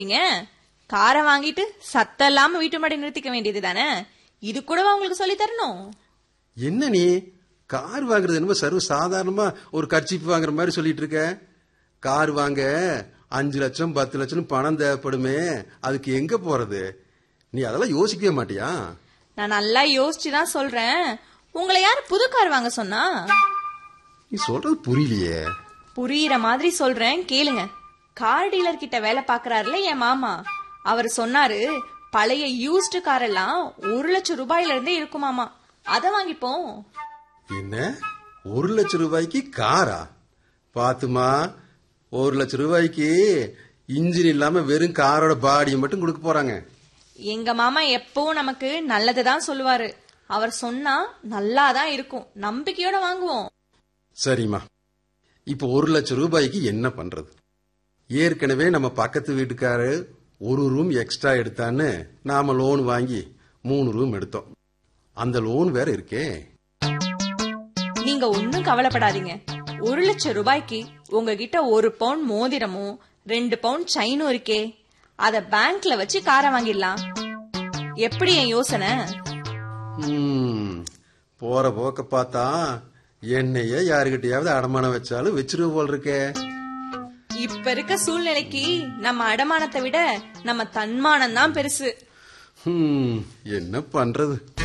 நீங்க காரை வாங்கிட்டு சத்தம் இல்லாம வீட்டு மாடி நிறுத்திக்க வேண்டியது தானே இது கூடவா உங்களுக்கு சொல்லி தரணும் என்ன நீ கார் வாங்குறது என்னமோ சர்வ சாதாரணமா ஒரு கர்ச்சிப்பு வாங்குற மாதிரி சொல்லிட்டு இருக்க கார் வாங்க அஞ்சு லட்சம் பத்து லட்சம் பணம் தேவைப்படுமே அதுக்கு எங்க போறது நீ அதெல்லாம் யோசிக்கவே மாட்டியா நான் நல்லா யோசிச்சு தான் சொல்றேன் உங்களை யார் புது கார் வாங்க சொன்னா நீ சொல்றது புரியலையே புரியுற மாதிரி சொல்றேன் கேளுங்க கார் டீலர் கிட்ட வேலை பாக்குறாருல என் மாமா அவர் சொன்னாரு பழைய யூஸ்டு கார் எல்லாம் ஒரு லட்சம் ரூபாயில இருந்தே இருக்குமாமா அத வாங்கிப்போம் என்ன ஒரு லட்சம் ரூபாய்க்கு காரா பாத்துமா ஒரு லட்சம் ரூபாய்க்கு இன்ஜின் இல்லாம வெறும் காரோட பாடியை மட்டும் கொடுக்க போறாங்க எங்க மாமா எப்பவும் நமக்கு நல்லதுதான் சொல்லுவாரு அவர் சொன்னா நல்லாதான் இருக்கும் நம்பிக்கையோட வாங்குவோம் சரிம்மா இப்போ ஒரு லட்சம் ரூபாய்க்கு என்ன பண்றது ஏற்கனவே நம்ம பக்கத்து வீட்டுக்காரு ஒரு ரூம் எக்ஸ்ட்ரா எடுத்தான்னு நாம லோன் வாங்கி மூணு ரூம் எடுத்தோம் அந்த லோன் வேற இருக்கே நீங்க ஒண்ணும் கவலைப்படாதீங்க ஒரு லட்சம் ரூபாய்க்கு உங்ககிட்ட ஒரு பவுன் மோதிரமும் ரெண்டு பவுன் செயினும் இருக்கே அத பேங்க்ல வச்சு காரை வாங்கிடலாம் எப்படி என் யோசனை ம், போற போக்க பார்த்தா என்னையே யாருகிட்டயாவது அடமானம் வச்சாலும் வச்சிருவ போல் இருக்கே இப்ப இருக்க சூழ்நிலைக்கு நம்ம அடமானத்தை விட நம்ம தன்மானம் தான் பெருசு ம், என்ன பண்றது